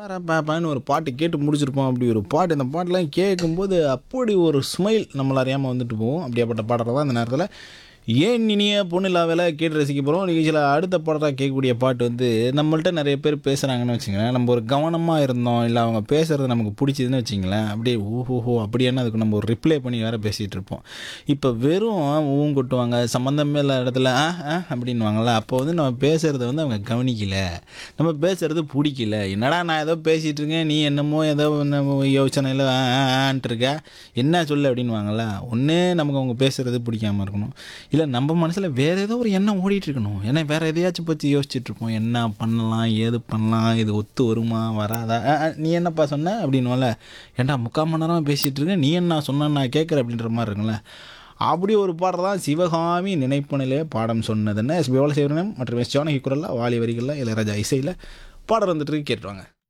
பாப்பான்னு ஒரு பாட்டு கேட்டு முடிச்சிருப்போம் அப்படி ஒரு பாட்டு இந்த பாட்டெலாம் கேட்கும்போது அப்படி ஒரு ஸ்மைல் நம்மள அறியாமல் வந்துட்டு போவோம் அப்படியாப்பட்ட பாடலை தான் அந்த நேரத்தில் ஏன் இனிய பொண்ணு இல்லாவேல கேட்டு ரசிக்க போகிறோம் நிகழ்ச்சியில் அடுத்த பாடலாக கேட்கக்கூடிய பாட்டு வந்து நம்மள்ட்ட நிறைய பேர் பேசுகிறாங்கன்னு வச்சுங்களேன் நம்ம ஒரு கவனமாக இருந்தோம் இல்லை அவங்க பேசுகிறது நமக்கு பிடிச்சதுன்னு வச்சுங்களேன் அப்படியே ஓஹோஹோ அப்படியான அதுக்கு நம்ம ஒரு ரிப்ளை பண்ணி வேறு பேசிகிட்டு இருப்போம் இப்போ வெறும் ஊன் கொட்டுவாங்க சம்மந்தமே இல்லாத இடத்துல ஆ ஆ அப்படின்வாங்கள்ல அப்போ வந்து நம்ம பேசுகிறத வந்து அவங்க கவனிக்கல நம்ம பேசுகிறது பிடிக்கல என்னடா நான் ஏதோ பேசிகிட்டு இருக்கேன் நீ என்னமோ ஏதோ ஒன்று யோசனையில் ஆ ஆ, ஆன்ட்டு இருக்க என்ன சொல்லு அப்படின்வாங்கள்ல ஒன்றே நமக்கு அவங்க பேசுகிறது பிடிக்காம இருக்கணும் இல்லை நம்ம மனசில் வேறு ஏதோ ஒரு எண்ணம் ஓடிட்டு இருக்கணும் ஏன்னா வேறு எதையாச்சும் பற்றி யோசிச்சுட்டு இருப்போம் என்ன பண்ணலாம் ஏது பண்ணலாம் இது ஒத்து வருமா வராதா ஆ, ஆ, நீ என்னப்பா சொன்ன அப்படின்னுவல ஏன்டா முக்கால் மணி நேரமாக பேசிகிட்டு இருக்கேன் நீ என்ன சொன்ன நான் கேட்குறேன் அப்படின்ற மாதிரி இருக்குங்களே அப்படி ஒரு பாடல் தான் சிவகாமி நினைப்பனிலே பாடம் சொன்னதுன்னு எஸ் பிவல சேவரனம் மற்றும் எஸ் ஜானகி குரலில் வாலி வரிகளில் இளையராஜா இசையில் பாடல் வந்துட்டு இருக்கு கேட்டுருவாங்க